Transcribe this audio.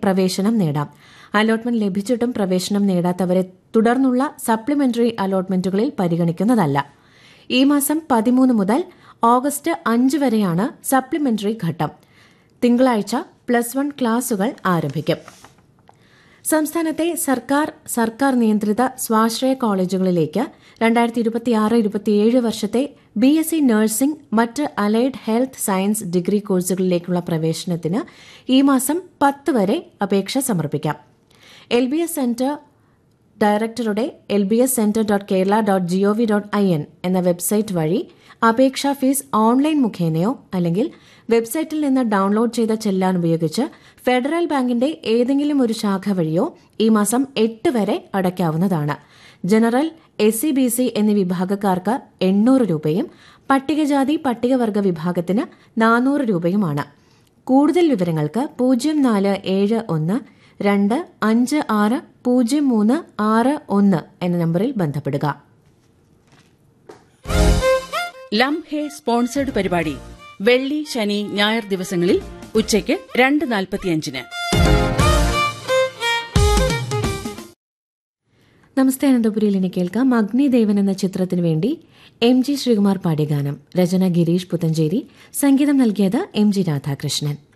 പ്രവേശനം നേടാം അലോട്ട്മെന്റ് ലഭിച്ചിട്ടും പ്രവേശനം നേടാത്തവരെ തുടർന്നുള്ള സപ്ലിമെന്ററി അലോട്ട്മെന്റുകളിൽ പരിഗണിക്കുന്നതല്ല ഈ മാസം പതിമൂന്ന് മുതൽ ഓഗസ്റ്റ് അഞ്ച് വരെയാണ് സപ്ലിമെന്ററി ഘട്ടം തിങ്കളാഴ്ച പ്ലസ് വൺ ക്ലാസുകൾ ആരംഭിക്കും സംസ്ഥാനത്തെ സർക്കാർ സർക്കാർ നിയന്ത്രിത സ്വാശ്രയ കോളേജുകളിലേക്ക് രണ്ടായിരത്തി ഇരുപത്തിയാറ് ഇരുപത്തിയേഴ് വർഷത്തെ ബി എസ് സി നഴ്സിംഗ് മറ്റ് അലൈഡ് ഹെൽത്ത് സയൻസ് ഡിഗ്രി കോഴ്സുകളിലേക്കുള്ള പ്രവേശനത്തിന് ഈ മാസം പത്ത് വരെ അപേക്ഷ സമർപ്പിക്കാം എൽ ബി എസ് സെന്റർ ഡയറക്ടറുടെ L B S centre dot Kerala dot G O V dot I N എന്ന വെബ്സൈറ്റ് വഴി അപേക്ഷാ ഫീസ് ഓൺലൈൻ മുഖേനയോ അല്ലെങ്കിൽ വെബ്സൈറ്റിൽ നിന്ന് ഡൌൺലോഡ് ചെയ്ത ചെല്ലാൻ ഉപയോഗിച്ച് ഫെഡറൽ ബാങ്കിന്റെ ഏതെങ്കിലും ഒരു ശാഖ വഴിയോ ഈ മാസം എട്ട് വരെ അടയ്ക്കാവുന്നതാണ് general S C B C എന്നീ വിഭാഗക്കാർക്ക് എണ്ണൂറ് രൂപയും പട്ടികജാതി പട്ടികവർഗ വിഭാഗത്തിന് നാനൂറ് രൂപയുമാണ് കൂടുതൽ വിവരങ്ങൾക്ക് പൂജ്യം നാല് ഏഴ് ഒന്ന് രണ്ട് അഞ്ച് ആറ് പൂജ്യം മൂന്ന് ആറ് ഒന്ന് എന്ന നമ്പറിൽ ബന്ധപ്പെടുക ലം ഹേ സ്പോൺസേഡ് പരിപാടി വെള്ളി ശനി ഞായർ ദിവസങ്ങളിൽ ഉച്ചയ്ക്ക് രണ്ട് നാൽപ്പത്തിയഞ്ചിന് നമസ്തേ അനന്തപുരിയിൽ ഇനി കേൾക്കാം അഗ്നിദേവൻ എന്ന ചിത്രത്തിനു വേണ്ടി എം ജി ശ്രീകുമാർ പാടിയ ഗാനം രചന ഗിരീഷ് പുത്തഞ്ചേരി സംഗീതം നൽകിയത് എം ജി രാധാകൃഷ്ണൻ